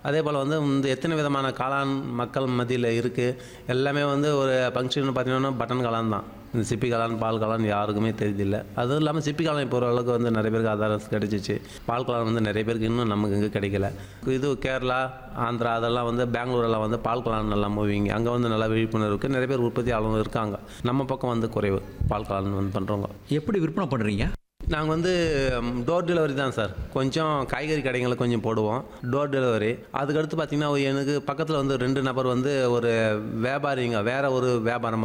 அதே போல் வந்து இந்த எத்தனை விதமான காளான் மக்கள் மத்தியில் இருக்குது எல்லாமே வந்து ஒரு ஃபங்க்ஷன் பார்த்தீங்கன்னா பட்டன் காளான் தான் இந்த சிப்பி காளான் பால் காளான் யாருக்குமே தெரியுதில்ல அதுவும் இல்லாமல் சிப்பி காளான் இப்போ ஓரளவுக்கு வந்து நிறைய பேருக்கு ஆதாரம் கிடைச்சிச்சு பால் காளான் வந்து நிறைய பேருக்கு இன்னும் நமக்கு இங்கே கிடைக்கல இது கேரளா ஆந்திரா அதெல்லாம் வந்து பெங்களூரெல்லாம் வந்து பால் காளான் நல்லா மூவிங்க அங்கே வந்து நல்லா விழிப்புணர்வு இருக்குது நிறைய பேர் உற்பத்தியாளர்கள் இருக்காங்க நம்ம பக்கம் வந்து குறைவு பால் காளான் வந்து பண்ணுறவங்க எப்படி விற்பனை பண்ணுறீங்க நாங்கள் வந்து டோர் டெலிவரி தான் சார் கொஞ்சம் காய்கறி கடைங்களுக்கு கொஞ்சம் போடுவோம் டோர் டெலிவரி அதுக்கடுத்து பார்த்தீங்கன்னா எனக்கு பக்கத்தில் வந்து ரெண்டு நபர் வந்து ஒரு வியாபாரிங்க வேற ஒரு வியாபாரம்